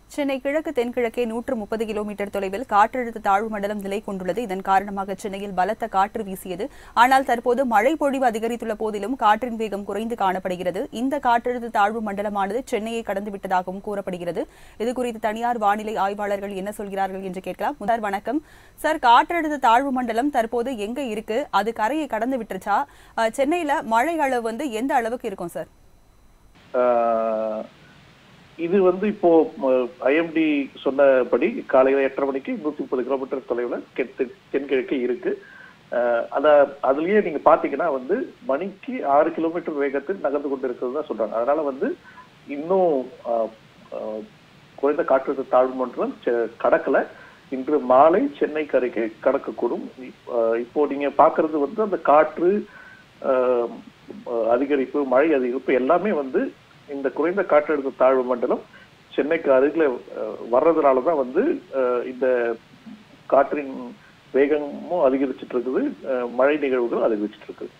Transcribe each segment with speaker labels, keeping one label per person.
Speaker 1: சென்னை கிழக்கு தென்கிழக்கே நூற்று முப்பது கிலோமீட்டர் தொலைவில் காற்றழுத்த தாழ்வு மண்டலம் நிலை கொண்டுள்ளது இதன் காரணமாக சென்னையில் பலத்த காற்று வீசியது ஆனால் தற்போது மழை பொழிவு அதிகரித்துள்ள போதிலும் காற்றின் வேகம் குறைந்து காணப்படுகிறது இந்த காற்றழுத்த தாழ்வு மண்டலமானது சென்னையை கடந்து விட்டதாகவும் கூறப்படுகிறது இது குறித்து தனியார் வானிலை ஆய்வாளர்கள் என்ன சொல்கிறார்கள் என்று கேட்கலாம் முதல் வணக்கம் சார் காற்றழுத்த தாழ்வு மண்டலம் தற்போது எங்க இருக்கு அது கரையை கடந்து விட்டுருச்சா அஹ், சென்னையில மழை அளவு வந்து எந்த அளவுக்கு இருக்கும் சார்
Speaker 2: ஆஹ் இது வந்து இப்போ ஐஎம்டி சொன்னபடி காலையில எட்டரை மணிக்கு நூத்தி முப்பது கிலோமீட்டர் தொலைவுல தென் தென்- தென்கிழக்கே இருக்கு ஆஹ் அத அதுலயே நீங்க பாத்தீங்கன்னா வந்து மணிக்கு ஆறு கிலோமீட்டர் வேகத்தில் நகர்ந்து கொண்டு இருக்கிறது தான் சொல்றாங்க அதனால வந்து இன்னும் ஆஹ், ஆஹ், குறைந்த காற்றழுத்த தாழ்வு மண்டலம் செ- கடக்கல இன்று மாலை சென்னை கரைக்கு கடக்கக்கூடும் இப்- ஆஹ் இப்போ நீங்க பாக்குறது வந்து அந்த காற்று ஆஹ், ஆஹ், அதிகரிப்பு மழை அதிகரிப்பு எல்லாமே வந்து இந்த குறைந்த காற்றழுத்த தாழ்வு மண்டலம் சென்னைக்கு அருகில ஆஹ், வர்றதுனால தான் வந்து ஆஹ், இந்த காற்றின் வேகமும் அதிகரிச்சிட்டு இருக்குது ஆஹ், மழை நிகழ்வுகள் அதிகரிச்சிட்டு இருக்குது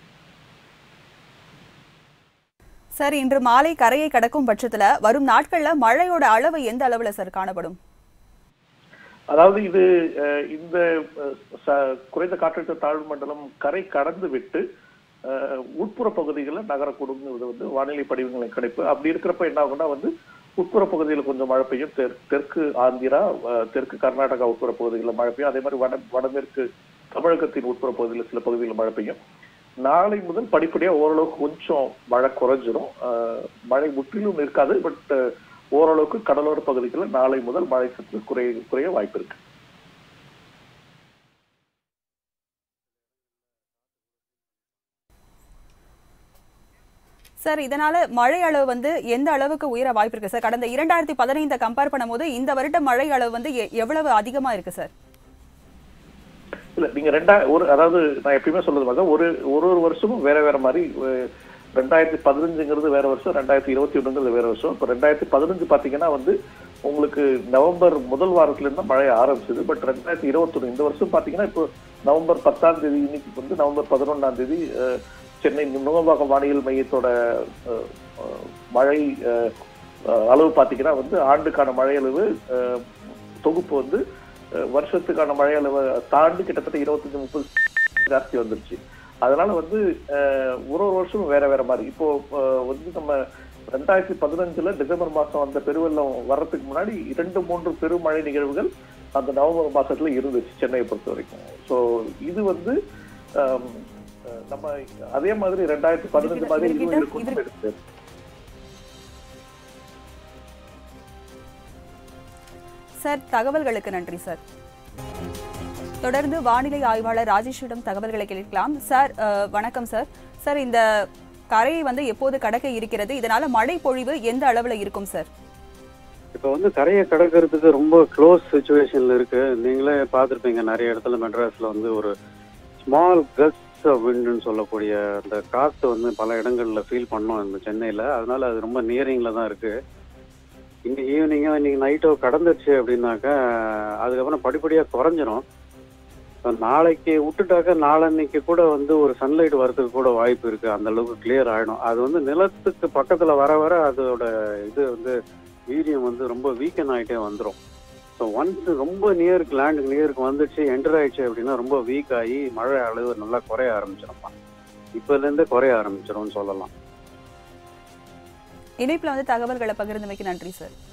Speaker 1: சார் இன்று மாலை கரையை கடக்கும் பட்சத்துல வரும் நாட்கள்ல மழையோட அளவு எந்த அளவுல சார் காணப்படும்
Speaker 2: அதாவது இது அஹ், இந்த அஹ், ச- குறைந்த காற்றழுத்த தாழ்வு மண்டலம் கரை கடந்து விட்டு அஹ், உட்புற பகுதிகளில் நகரக்கூடுங்கிறது வந்து வானிலை படிவங்களின் கணிப்பு அப்படி இருக்கிறப்ப என்ன ஆகும்னா வந்து உட்புற பகுதியில் கொஞ்சம் மழை பெய்யும் தெற்- தெற்கு ஆந்திரா அஹ், தெற்கு கர்நாடகா உட்புற பகுதிகளில் மழை பெய்யும் அதே மாதிரி வட வடமேற்கு தமிழகத்தின் உட்புற பகுதியில் சில பகுதிகளில் மழை பெய்யும் நாளை முதல் படிப்படியா ஓரளவுக்கு கொஞ்சம் மழை குறைஞ்சிரும் அஹ், மழை முற்றிலும் இருக்காது பட் ஓரளவுக்கு கடலோர பகுதிகளில் நாளை முதல் மழை சற்று குறைய குறைய வாய்ப்பு இருக்கு
Speaker 1: சார் இதனால மழை அளவு வந்து எந்த அளவுக்கு உயர வாய்ப்பு இருக்கு சார் கடந்த இரண்டாயிரத்தி பதினைந்த கம்பேர் பண்ணும்போது இந்த வருட மழை அளவு வந்து எ- எவ்வளவு அதிகமா இருக்கு சார்
Speaker 2: இல்ல நீங்க ரெண்டா ஒரு அதாவது நான் எப்பயுமே சொல்றது மாதிரி தான், ஒரு ஒரு ஒரு வருஷமும் வேற வேற மாதிரி அஹ், ரெண்டாயிரத்தி பதினஞ்சுங்கிறது வேற வருஷம் ரெண்டாயிரத்தி இருபத்தி ஒண்ணுங்கிறது வேற வருஷம் இப்போ ரெண்டாயிரத்தி பதினஞ்சு பாத்தீங்கன்னா வந்து உங்களுக்கு நவம்பர் முதல் வாரத்துல இருந்தா மழை ஆரம்பிச்சது பட் ரெண்டாயிரத்தி இருபத்தொன்னு இந்த வருஷம் பாத்தீங்கன்னா இப்போ நவம்பர் பத்தாம் தேதி இன்னைக்கு வந்து நவம்பர் பதினொன்னாம் தேதி அஹ், சென்னை நுங்கம்பாக்கம் வானியல் மையத்தோட அஹ், அஹ், மழை அஹ், அஹ், அளவு பாத்தீங்கன்னா வந்து ஆண்டுக்கான மழை அளவு அஹ், தொகுப்பு வந்து அஹ், வருஷத்துக்கான மழை அளவை தாண்டி கிட்டத்தட்ட இருபத்தஞ்சு முப்பது ஜாஸ்தி வந்துருச்சு அதனால வந்து அஹ், ஒரு ஒரு வருஷமும் வேற வேற மாதிரி இப்போ அஹ், வந்து நம்ம ரெண்டாயிரத்தி பதினஞ்சுல டிசம்பர் மாசம் அந்த பெருவெள்ளம் வர்றதுக்கு முன்னாடி இரண்டு மூன்று பெருமழை நிகழ்வுகள் அந்த நவம்பர் மாசத்துல இருந்துச்சு சென்னையை பொறுத்த வரைக்கும் ஸோ இது வந்து அஹ், அஹ், நம்ம அதே மாதிரி ரெண்டாயிரத்தி பதினஞ்சு மாதிரி இதுவும்
Speaker 1: இதுகிட்ட-
Speaker 2: இருக்கும் எடுத்து
Speaker 1: சார் தகவல்களுக்கு நன்றி சார் தொடர்ந்து வானிலை ஆய்வாளர் ராஜேஷிடம் தகவல்களை கேட்கலாம் சார் அஹ், வணக்கம் சார் சார் இந்த கரையை வந்து எப்போது கடக்க இருக்கிறது இதனால மழை பொழிவு எந்த அளவுல இருக்கும் சார்
Speaker 3: இப்போ வந்து கரையை கடக்கிறதுக்கு ரொம்ப க்ளோஸ் சுச்சுவேஷன்ல இருக்கு நீங்களே பார்த்துருப்பீங்க நிறைய இடத்துல மெட்ராஸ்ல வந்து ஒரு ஸ்மால் கஸ் விண்டுன்னு சொல்லக்கூடிய அந்த காற்று வந்து பல இடங்கள்ல ஃபீல் பண்ணோம் இந்த சென்னையில அதனால அது ரொம்ப நியரிங்ல தான் இருக்கு இன்னைக்கு ஈவினிங்கோ இன்னைக்கு நைட்டோ கடந்துருச்சு அப்படின்னாக்கா அதுக்கப்புறம் படிப்படியாக குறைஞ்சிரும் இப்ப நாளைக்கு விட்டுட்டாக்கா நாளன்னைக்கு கூட வந்து ஒரு சன்லைட் வரதுக்கு கூட வாய்ப்பு இருக்கு அந்த அளவுக்கு கிளியர் ஆயிடும் அது வந்து நிலத்துக்கு பக்கத்துல வர வர அதோட இது வந்து வீரியம் வந்து ரொம்ப வீக்கன் ஆகிட்டே வந்துடும் ஸோ ஒன்ஸ் ரொம்ப நியருக்கு லேண்டுக்கு நியருக்கு வந்துச்சு என்டர் ஆயிடுச்சு அப்படின்னா ரொம்ப வீக் ஆகி மழை அளவு நல்லா குறைய ஆரம்பிச்சிடும்ப்பா இப்போலேருந்தே குறைய ஆரம்பிச்சிடும்னு சொல்லலாம்
Speaker 1: இணைப்புல வந்து தகவல்களை பகிர்ந்தமைக்கு நன்றி சார்